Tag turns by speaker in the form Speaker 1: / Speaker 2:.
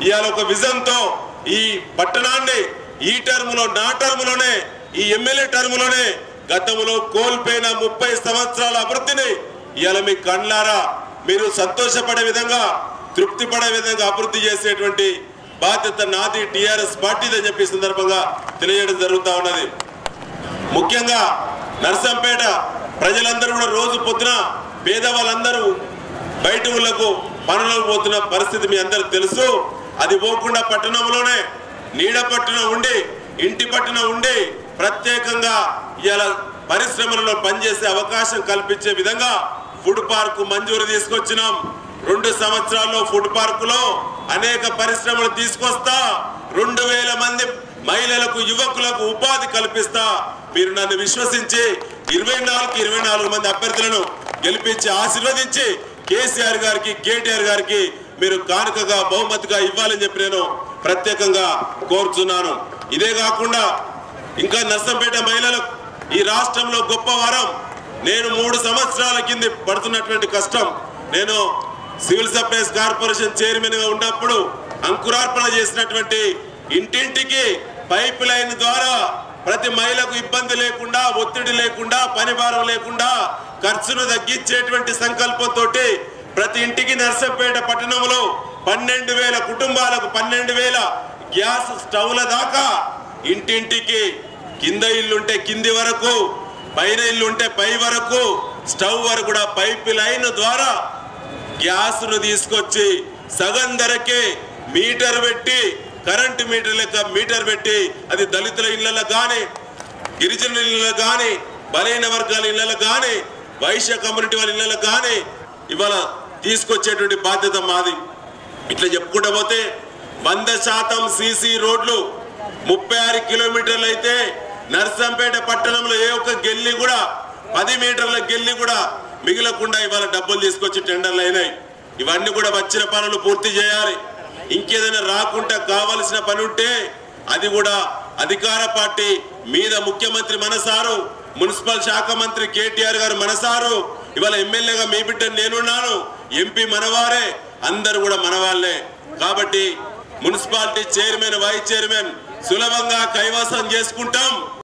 Speaker 1: ఇవాళ ఒక విజన్తో ఈ పట్టణాన్ని ఈ టర్ములో నా టర్ములోనే ఈ ఎమ్మెల్యే టర్ములోనే గతంలో కోల్పోయిన ముప్పై సంవత్సరాల అభివృద్ధిని ఇవాళ మీ కండ్లారా మీరు సంతోషపడే విధంగా తృప్తి పడే విధంగా అభివృద్ధి చేసేటువంటి బాధ్యత నాది టిఆర్ఎస్ పార్టీదని చెప్పి ఈ సందర్భంగా తెలియజేయడం జరుగుతూ ఉన్నది ముఖ్యంగా నర్సంపేట ప్రజలందరూ కూడా రోజు పొద్దున పేదవాళ్ళందరూ బయట ఊళ్ళకు పనులకు పోతున్న పరిస్థితి మీ అందరికి తెలుసు అది పోకుండా పట్టణంలోనే నీడ పట్టున ఉండి ఇంటి పట్టున ఉండి ప్రత్యేకంగా ఇలా పరిశ్రమలలో పనిచేసే అవకాశం కల్పించే విధంగా ఫుడ్ పార్క్ మంజూరు తీసుకొచ్చినాం రెండు సంవత్సరాల్లో ఫుడ్ పార్కులో అనేక పరిశ్రమలు తీసుకొస్తా రెండు వేల మంది మహిళలకు యువకులకు ఉపాధి కల్పిస్తా మీరు నన్ను విశ్వసించి ఇరవై నాలుగు ఇరవై నాలుగు మంది అభ్యర్థులను గెలిపించి ఆశీర్వదించి కేసీఆర్ గారికి కేటీఆర్ గారికి మీరు కానుకగా బహుమతిగా ఇవ్వాలని చెప్పి నేను ప్రత్యేకంగా కోరుతున్నాను ఇదే కాకుండా ఇంకా నర్సంపేట మహిళలకు ఈ రాష్ట్రంలో గొప్ప వరం నేను మూడు సంవత్సరాల కింద పడుతున్నటువంటి కష్టం నేను సివిల్ సప్లైస్ కార్పొరేషన్ చైర్మన్ గా ఉన్నప్పుడు అంకురార్పణ చేసినటువంటి ఇంటింటికి పైప్ లైన్ ద్వారా ప్రతి మహిళకు ఇబ్బంది లేకుండా ఒత్తిడి లేకుండా పని భారం లేకుండా ఖర్చును తగ్గించేటువంటి సంకల్పంతో ప్రతి ఇంటికి నర్సంపేట పట్టణంలో పన్నెండు వేల కుటుంబాలకు పన్నెండు వేల గ్యాస్ స్టవ్ల దాకా ఇంటింటికి కింద ఇల్లుంటే కింది వరకు పైన ఇల్లుంటే పై వరకు స్టవ్ వరకు కూడా పైప్ లైన్ ద్వారా గ్యాస్ను తీసుకొచ్చి సగం ధరకే మీటర్ పెట్టి కరెంటు మీటర్ లెక్క మీటర్ పెట్టి అది దళితుల ఇళ్ళలో కానీ గిరిజనుల ఇళ్ళలో కానీ బలైన వర్గాల ఇళ్ళలో కానీ వైశ్య కమ్యూనిటీ వాళ్ళ ఇళ్ళలో కానీ ఇవాళ తీసుకొచ్చేటువంటి బాధ్యత మాది ఇట్లా చెప్పుకుంటూ పోతే వంద శాతం సీసీ రోడ్లు ముప్పై ఆరు కిలోమీటర్లు అయితే నర్సంపేట పట్టణంలో ఏ ఒక్క గెల్లి కూడా పది మీటర్ల గెల్లి కూడా మిగిలకుండా ఇవాళ డబ్బులు తీసుకొచ్చి టెండర్లు అయినాయి ఇవన్నీ కూడా వచ్చిన పనులు పూర్తి చేయాలి ఇంకేదైనా రాకుండా కావలసిన పని ఉంటే అది కూడా అధికార పార్టీ మీద ముఖ్యమంత్రి మనసారు మున్సిపల్ శాఖ మంత్రి కేటీఆర్ గారు మనసారు ఇవాళ ఎమ్మెల్యేగా మీ బిడ్డ నేనున్నాను ఎంపీ మనవారే అందరు కూడా మనవాళ్లే కాబట్టి మున్సిపాలిటీ చైర్మన్ వైస్ చైర్మన్ సులభంగా కైవసం చేసుకుంటాం